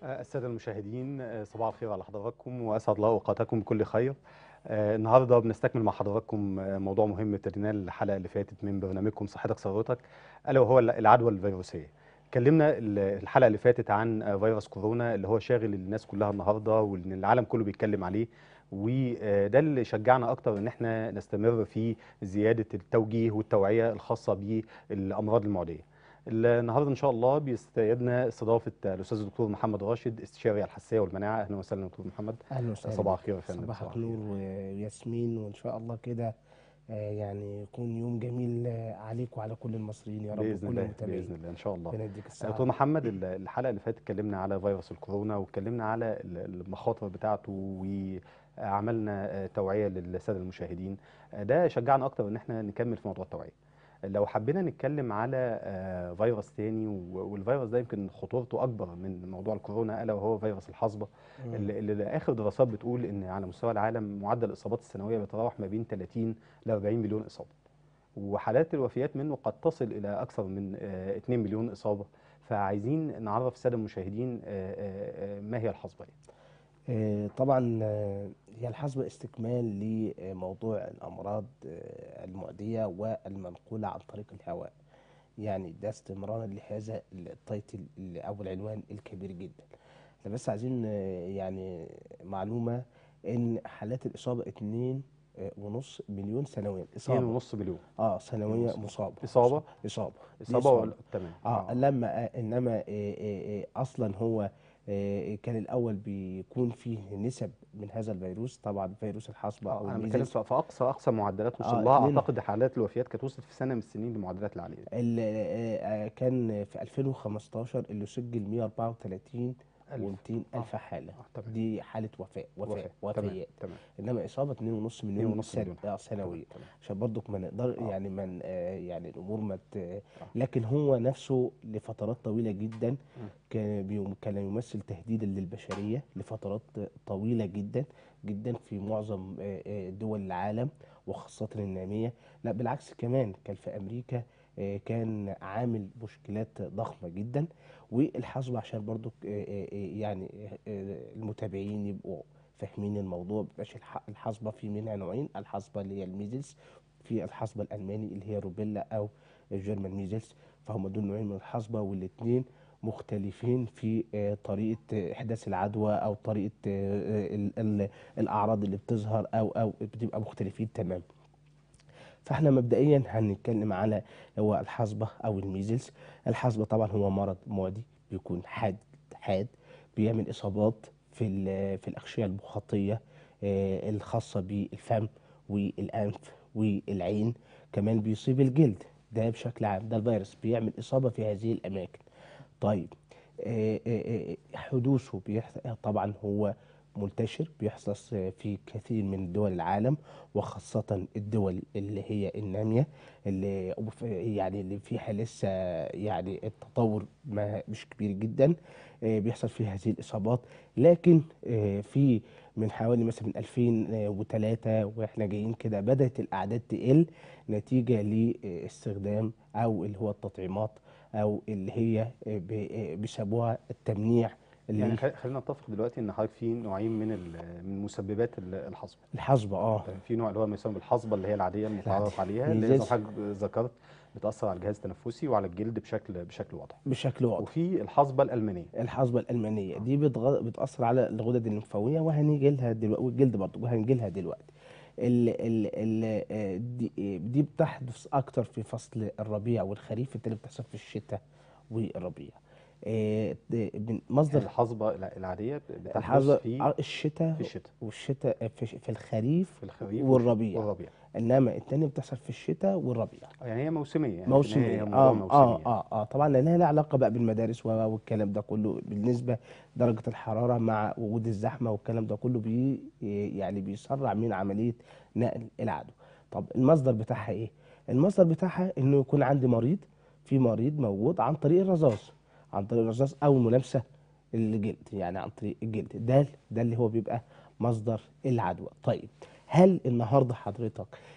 السادة المشاهدين صباح الخير على حضراتكم وأسعد الله أوقاتكم بكل خير آه، النهارده بنستكمل مع حضراتكم آه، موضوع مهم ابتديناه الحلقة اللي فاتت من برنامجكم صحتك ثروتك ألا وهو العدوى الفيروسية اتكلمنا ال- الحلقة اللي فاتت عن آه، فيروس كورونا اللي هو شاغل الناس كلها النهارده وان العالم كله بيتكلم عليه وده اللي شجعنا اكتر ان احنا نستمر في زيادة التوجيه والتوعية الخاصة بالأمراض المعدية النهارده ان شاء الله بيستعدنا استضافه الاستاذ الدكتور محمد راشد استشاري الحساسيه والمناعه اهلا وسهلا دكتور محمد اهلا وسهلا صباح الخير يا فندم صباحك نور وياسمين وان شاء الله كده آه، يعني يكون يوم جميل آه، عليك وعلى كل المصريين يا رب باذن كل الله المتابعين باذن الله ان شاء الله ربنا يديك دكتور الصحه محمد ال- الحلقه اللي فاتت اتكلمنا على فيروس الكورونا واتكلمنا على ال- المخاطر بتاعته وعملنا آه، توعيه للساده المشاهدين آه، ده شجعنا اكتر ان احنا نكمل في موضوع التوعيه لو حبينا نتكلم على آه، فيروس تاني و- والفيروس ده يمكن خطورته اكبر من موضوع الكورونا الا وهو فيروس الحصبه مم. اللي اللي اخر دراسات بتقول ان على مستوى العالم معدل الاصابات السنويه بيتراوح ما بين 30 ل 40 مليون اصابه وحالات الوفيات منه قد تصل الى اكثر من آه، 2 مليون اصابه فعايزين نعرف الساده المشاهدين آه، آه، آه، ما هي الحصبه يعني. آه، طبعا آه، هي الحصبة استكمال لموضوع الأمراض آه، المعدية والمنقولة عن طريق الهواء يعني ده استمرارا لهذا التايتل ال- أو العنوان الكبير جدا احنا بس عايزين آه، يعني معلومة إن حالات الإصابة اتنين آه، ونص مليون سنويا إصابة 2.5 مليون اه سنوية ونص. مصابة إصابة؟ إصابة دي اصابه إصابة. ولا تمام اه لما آه انما آه آه آه اصلا هو آه كان الاول بيكون فيه نسب من هذا الفيروس طبعا فيروس الحصبه آه، او انا بتكلم الميزلز في في اقصى اقصى معدلات وصل آه، لها اتنين. اعتقد حالات الوفيات كانت وصلت في سنه من السنين لمعدلات العاليه دي. ال- آه آه كان في 2015 اللي سجل 134 ألف. و200 الف حاله آه، تمام. دي حاله وفاه وفاه وفاة. تمام وفيات تمام انما اصابه 2.5 مليون 2.5 سنة مليون آه سنويا تمام. عشان برضك ما نقدر آه. يعني من آه يعني الامور ما ت- لكن هو نفسه لفترات طويله جدا كان بيم- كان يمثل تهديدا للبشريه لفترات طويله جدا جدا في معظم آه، آه، دول العالم وخاصه الناميه لا بالعكس كمان كان في امريكا آه، كان عامل مشكلات ضخمه جدا والحصبه عشان برضو يعني آه، آه، المتابعين يبقوا فاهمين الموضوع مبقاش الح- الحصبه في منها نوعين الحصبه اللي هي الميزلز في الحصبه الالماني اللي هي روبيلا او الجيرمان ميزلز فهم دول نوعين من الحصبه والاثنين مختلفين في آه، طريقه آه، احداث العدوى او طريقه آه، ال- ال- الاعراض اللي بتظهر او او بتبقى مختلفين تماما فاحنا مبدئيا هنتكلم على هو الحصبه او الميزلز الحصبه طبعا هو مرض معدي بيكون حاد حاد بيعمل اصابات في ال- في الاغشيه المخاطيه آه، الخاصه بالفم والانف والعين كمان بيصيب الجلد ده بشكل عام ده الفيروس بيعمل اصابه في هذه الاماكن طيب آه، آه، آه، حدوثه بيحصل طبعا هو منتشر بيحصل في كثير من دول العالم وخاصة الدول اللي هي النامية اللي يعني اللي فيها لسه يعني التطور ما مش كبير جدا آه، بيحصل فيها هذه الإصابات لكن آه، في من حوالي مثلا من 2003 واحنا جايين كده بدأت الأعداد تقل نتيجة لاستخدام أو اللي هو التطعيمات أو اللي هي آه، ب- آه، بيسموها التمنيع اللي يعني خ- خلينا نتفق دلوقتي ان حضرتك في نوعين من ال- من مسببات ال- الحصبه الحصبة اه في نوع اللي هو ما يسمى بالحصبه اللي هي العاديه المتعارف العادية. عليها اللي زي ما ميزيز. حضرتك ذكرت بتاثر على الجهاز التنفسي وعلى الجلد بشكل بشكل واضح بشكل واضح وفي الحصبه الالمانيه الحصبة الألمانية دي بتغ... بتأثر على الغدد الليمفاوية وهنيجي لها دلوقتي والجلد برضه وهنيجي لها دلوقتي ال... ال... ال... آه، دي... آه، دي بتحدث أكتر في فصل الربيع والخريف التاني بتحصل في الشتاء والربيع آه، د- من مصدر الحصبه الع- العاديه بتحدث الحصبة في آه، الشتاء في الشتاء والشتاء آه، في, في الخريف في الخريف والربيع والربيع انما التاني بتحصل في الشتاء والربيع يعني هي موسميه يعني في موسمية النهاية هي موضوع اه موسمي اه يعني. اه اه طبعا لانها لها علاقه بقى بالمدارس و- والكلام ده كله بالنسبه درجه الحراره مع وجود الزحمه والكلام ده كله بي يعني بيسرع من عمليه نقل العدوى طب المصدر بتاعها ايه المصدر بتاعها انه يكون عندي مريض في مريض موجود عن طريق الرذاذ عن طريق الرذاذ او ملامسه الجلد يعني عن طريق الجلد ده ده اللي هو بيبقى مصدر العدوى طيب هل النهارده حضرتك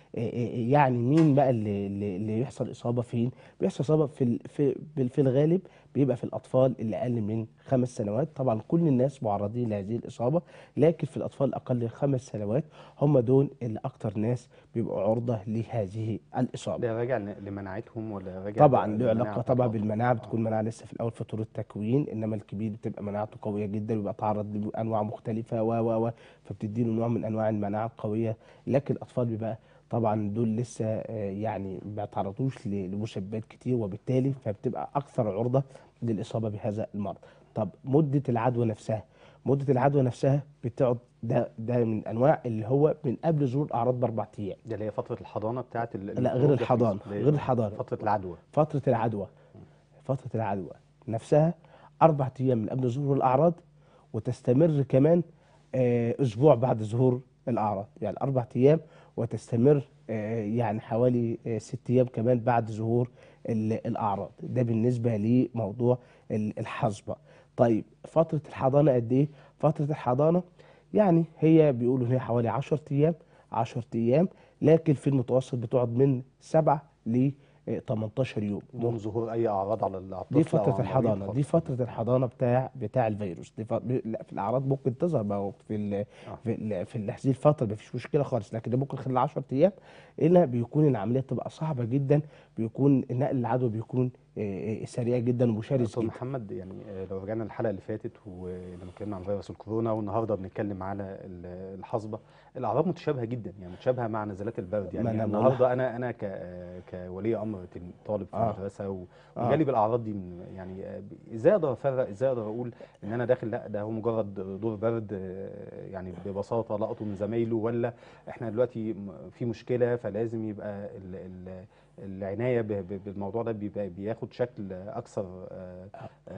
آه، آه، يعني مين بقى اللي اللي اللي يحصل اصابه فين بيحصل اصابه في ال- في بال- في الغالب بيبقى في الاطفال اللي اقل من خمس سنوات طبعا كل الناس معرضين لهذه الاصابه لكن في الاطفال الاقل من خمس سنوات هم دول اللي اكتر ناس بيبقوا عرضه لهذه الاصابه ده راجع ل- لمناعتهم ولا راجع طبعا ل- له لمناعة علاقه طبعا الأطفال؟ بالمناعه آه. بتكون مناعه لسه في الاول في طور التكوين انما الكبير بتبقى مناعته قويه جدا ويبقى تعرض لانواع مختلفه و و و فبتديله نوع من انواع المناعه القويه لكن الاطفال بيبقى طبعا دول لسه آه، يعني ما تعرضوش ل- لمشبهات كتير وبالتالي فبتبقى اكثر عرضه للاصابه بهذا المرض طب مده العدوى نفسها مده العدوى نفسها بتقعد ده ده من انواع اللي هو من قبل ظهور الاعراض باربع ايام ده اللي هي فترة الحضانة بتاعت ال- لا الميكروب غير ده في الحضانه الجسم. اللي هي غير الحضانه فترة العدوى فترة العدوى فترة العدوى نفسها أربع أيام من قبل ظهور الأعراض وتستمر كمان آه، أسبوع بعد ظهور الأعراض يعني أربع أيام وتستمر آه، يعني حوالي آه، ست أيام كمان بعد ظهور ال- الأعراض ده بالنسبة لموضوع ال- الحصبة طيب فترة الحضانة قد إيه؟ فترة الحضانة يعني هي بيقولوا إن هي حوالي 10 أيام 10 أيام لكن في المتوسط بتقعد من 7 ل 18 يوم دون ظهور أي أعراض على ال- على دي الطفل أو فترة على المريض الحضانة خالص. دي فترة الحضانة بتاع بتاع الفيروس دي فت... لا في الأعراض ممكن تظهر بقى في ال... في ال... في ال- هذه الفترة مفيش مشكلة خالص لكن ده ممكن خلال 10 أيام إلا بيكون العملية بتبقى صعبة جدا بيكون نقل العدوى بيكون آه، آه، سريع جدا وشرس دكتور جدا محمد يعني آه، لو رجعنا للحلقه اللي فاتت ولما اتكلمنا عن فيروس الكورونا والنهارده بنتكلم على ال- الحصبه الاعراض متشابهه جدا يعني متشابهه مع نزلات البرد ما يعني أنا بقول النهارده انا انا ك آه، كولي امر تل- طالب في آه. المدرسه و- آه. وجالي بالاعراض دي من يعني آه، ب- ازاي اقدر افرق ازاي اقدر اقول ان انا داخل لا ده هو مجرد دور برد آه، يعني ببساطه لقطه من زمايله ولا احنا دلوقتي م- في مشكله فلازم يبقى ال ال العنايه ب- ب- بالموضوع ده بيبقى بياخد شكل اكثر آه،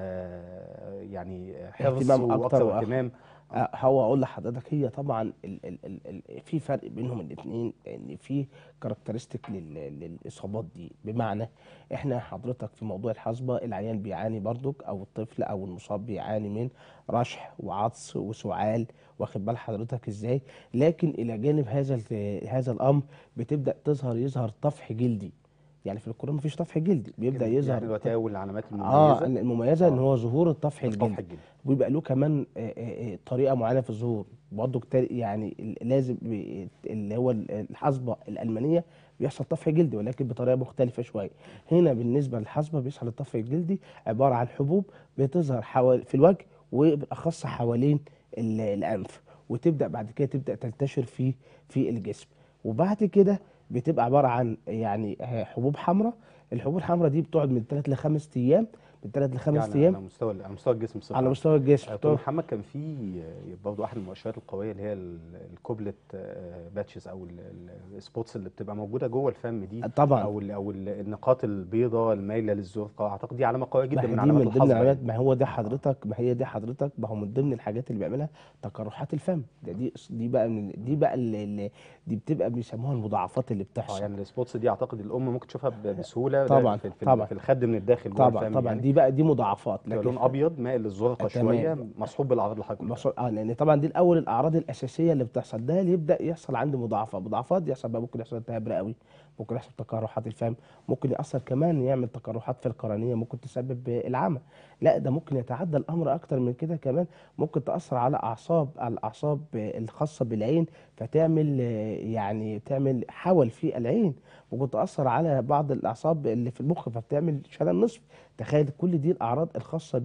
آه، يعني حرص اهتمام أكتر واكثر وأخ- اهتمام آه، هو اقول لحضرتك هي طبعا ال ال ال ال في فرق بينهم الاثنين لان في كاركترستيك للاصابات دي بمعنى احنا حضرتك في موضوع الحصبه العيان بيعاني برضك او الطفل او المصاب بيعاني من رشح وعطس وسعال واخد بال حضرتك ازاي لكن الى جانب هذا ال- هذا الامر بتبدا تظهر يظهر طفح جلدي يعني في الكورونا مفيش طفح جلدي بيبدا يعني يظهر دلوقتي اول العلامات اه المميزه المميزه ان آه. هو ظهور الطفح الطفح الجلدي الجلدي ويبقى له كمان آه، آه، آه، طريقه معينه في الظهور برضه كتير يعني ال- لازم ب- اللي هو ال- الحصبه الالمانيه بيحصل طفح جلدي ولكن بطريقه مختلفه شويه هنا بالنسبه للحصبه بيحصل الطفح الجلدي عباره عن حبوب بتظهر حوالي في الوجه وبالاخص حوالين ال- الانف وتبدا بعد كده تبدا تنتشر في في الجسم وبعد كده بتبقى عباره عن يعني آه، حبوب حمراء الحبوب الحمراء دي بتقعد من 3 ل 5 ايام من 3 ل 5 يعني ايام على مستوى على مستوى الجسم بصفه على عامة. مستوى الجسم آه، دكتور محمد كان في برضه احد المؤشرات القويه اللي هي ال- الكوبلت باتشز او ال- ال- السبوتس اللي بتبقى موجوده جوه الفم دي طبعا او ال او ال- النقاط البيضاء المايله للزرقاء اعتقد دي علامه قويه ما جدا هي من دي علامات من ضمن الحصبه العلامات يعني. ما هو ده حضرتك ما هي دي حضرتك ما هو من ضمن الحاجات اللي بيعملها تقرحات الفم ده دي دي بقى من دي بقى اللي اللي دي بتبقى بيسموها المضاعفات اللي اه بتحصل يعني السبوتس دي اعتقد الام ممكن تشوفها ب- بسهوله ده طبعاً، في, في, طبعاً. في الخد من الداخل جوه طبعا الفم طبعا يعني دي بقى دي مضاعفات بتبقى لكن لون ابيض مائل للزرقاء تمام. شويه مصحوب بالاعراض اللي حضرتك قلتها. مصر... اه لان طبعا دي الاول الاعراض الاساسيه اللي بتحصل ده اللي يبدا يحصل عندي مضاعفات مضاعفات دي يحصل بقى ممكن يحصل التهاب رئوي ممكن يحصل تقرحات الفم ممكن ياثر كمان يعمل تقرحات في القرنيه ممكن تسبب العمى لا ده ممكن يتعدى الامر اكتر من كده كمان ممكن تاثر على اعصاب على الاعصاب الخاصه بالعين فتعمل آه، يعني تعمل حول في العين ممكن تاثر على بعض الاعصاب اللي في المخ فبتعمل شلل نصف تخيل كل دي الاعراض الخاصه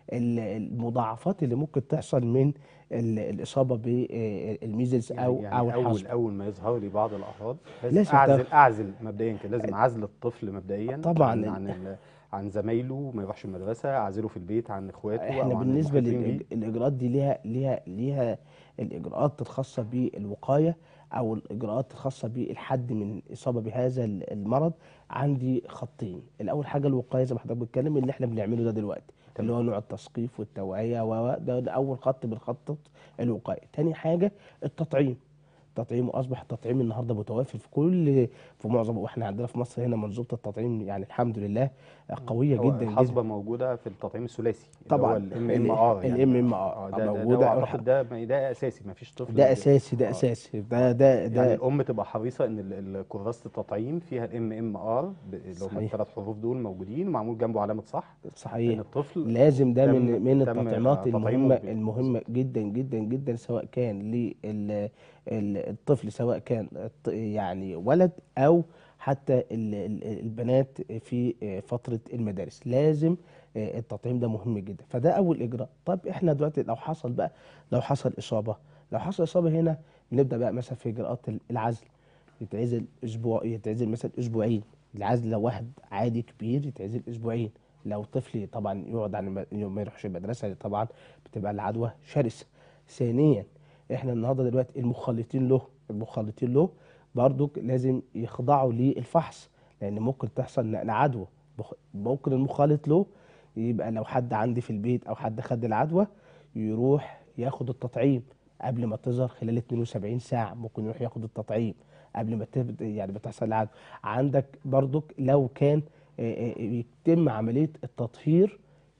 بالمضاعفات اللي ممكن تحصل من ال- الاصابه بالميزلز او يعني او اول الحصبه اول ما يظهر لي بعض الاعراض لازم, لازم اعزل تاخد- اعزل مبدئيا كده لازم اعزل الطفل مبدئيا طبعاً. عن عن, ال- عن زمايله ما يروحش المدرسه اعزله في البيت عن اخواته احنا او عن بالنسبه المحيطين بيه. للاجراءات دي ليها ليها ليها الاجراءات الخاصه بالوقايه او الاجراءات الخاصه بالحد من الاصابه بهذا ال- المرض عندي خطين الاول حاجه الوقايه زي ما حضرتك بتتكلم اللي احنا بنعمله ده دلوقتي تمام. اللي هو نوع التثقيف والتوعيه و و- ده, ده اول خط من خطه الوقايه تاني حاجه التطعيم التطعيم واصبح التطعيم النهارده متوافر في كل في معظم واحنا عندنا في مصر هنا منظومه التطعيم يعني الحمد لله قويه هو جدا جدا الحصبه موجوده في التطعيم الثلاثي طبعاً. الام ام ار ال MMR ده, ده, موجودة. ده اعتقد ده ده اساسي ما فيش طفل ده بي- اساسي ده آه. اساسي ده ده يعني ده الام تبقى حريصه ان ال- ال- كراسه التطعيم فيها الام ام ار اللي هم صحيح. الثلاث حروف دول موجودين ومعمول جنبه علامه صح ان صحيح الطفل لازم ده من تم- من تم التطعيمات تطعيمه المهمه ب- المهمه جدا جدا جدا سواء كان للطفل سواء كان الط- يعني ولد او حتى ال- ال- البنات في فتره المدارس لازم التطعيم ده مهم جدا فده اول اجراء طب احنا دلوقتي لو حصل بقى لو حصل اصابه لو حصل اصابه هنا بنبدا بقى مثلا في اجراءات العزل يتعزل اسبوع يتعزل مثلا اسبوعين العزل لو واحد عادي كبير يتعزل اسبوعين لو طفل طبعا يقعد عن الم- ما يروحش المدرسه طبعا بتبقى العدوى شرسه ثانيا احنا النهارده دلوقتي المخالطين له المخالطين له برضك لازم يخضعوا للفحص لان ممكن تحصل نقل عدوى بخ- ممكن المخالط له يبقى لو حد عندي في البيت او حد خد العدوى يروح ياخد التطعيم قبل ما تظهر خلال 72 ساعه ممكن يروح ياخد التطعيم قبل ما تبدا يعني ما تحصل العدوى عندك برضك لو كان آه، آه، يتم عمليه التطهير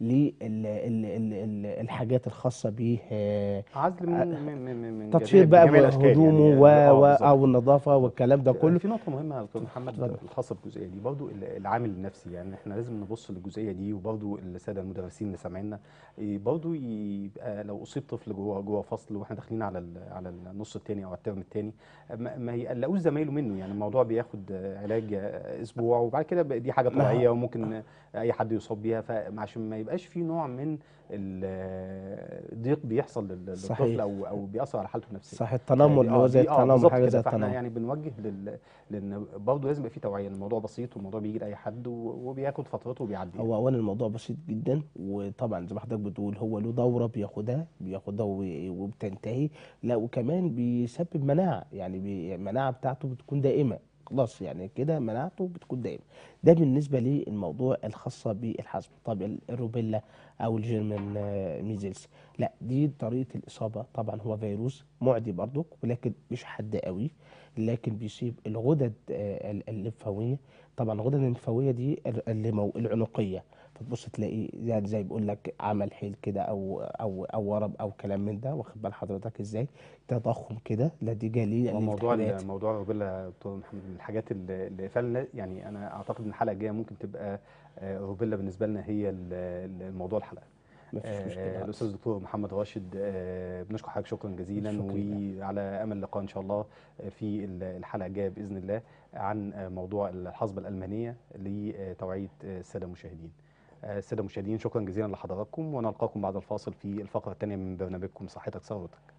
للحاجات الخاصه به آه، عزل من من من من- من تطهير جميع- بقى جميع الأشكال هدومه يعني. و... آه، و... بالظبط. او النظافه والكلام ده كله في نقطة مهمة يا دكتور محمد اتفضل. الخاصة بالجزئية دي برضو ال- العامل النفسي يعني احنا لازم نبص للجزئية دي وبرضو السادة المدرسين اللي سامعينا إيه، برضو يبقى لو أصيب طفل جوه جوه فصل واحنا داخلين على ال- على النص التاني أو الترم التاني ما, ما يقلقوش زمايله منه يعني الموضوع بياخد آه، علاج آه، أسبوع وبعد كده بقى دي حاجة ما- طبيعية وممكن آه، أي حد يصاب بيها فعشان ما يبقاش في نوع من الضيق بيحصل لل- للطفل صحيح. أو أو بيأثر على حالته النفسية صح التنمر اللي هو آه، زي دي- آه، التنمر بالظبط حاجه كده. زي فاحنا التنمر يعني بنوجه لل... لان برضه لازم يبقى في توعيه الموضوع بسيط والموضوع بيجي لاي حد و... وبياخد فترته وبيعدي هو اولا الموضوع بسيط جدا وطبعا زي ما حضرتك بتقول هو له دوره بياخدها بياخدها و- وبتنتهي لا وكمان بيسبب مناعه يعني بي- المناعه بتاعته بتكون دائمه خلاص يعني كده مناعته بتكون دائمه ده بالنسبه للموضوع الخاصه بالحزم طب ال- الروبيلا او الجيرمان آه، ميزيلز لا دي طريقه الاصابه طبعا هو فيروس معدي برضك ولكن مش حاد قوي لكن بيصيب الغدد آه، ال- الليمفاويه طبعا الغدد الليمفاويه دي ال- اللي مو- العنقيه فتبص تلاقي يعني زي بيقول لك عمل حيل كده او او او ورم او كلام من ده واخد بال حضرتك ازاي تضخم كده نتيجه هو موضوع للالتهابات موضوع الروبيلا يا دكتور محمد من الحاجات اللي اللي فعلا يعني انا اعتقد ان الحلقه الجايه ممكن تبقى آه، روبيلا بالنسبه لنا هي ال- ال- الموضوع الحلقه مفيش آه، مشكله الاستاذ الدكتور محمد راشد آه، بنشكر حضرتك شكرا جزيلا شكرا لله. وعلى امل لقاء ان شاء الله في ال- الحلقه الجايه باذن الله عن آه، موضوع الحصبه الالمانيه لتوعيه آه، الساده المشاهدين آه، الساده المشاهدين شكرا جزيلا لحضراتكم ونلقاكم بعد الفاصل في الفقره الثانيه من برنامجكم صحتك ثروتك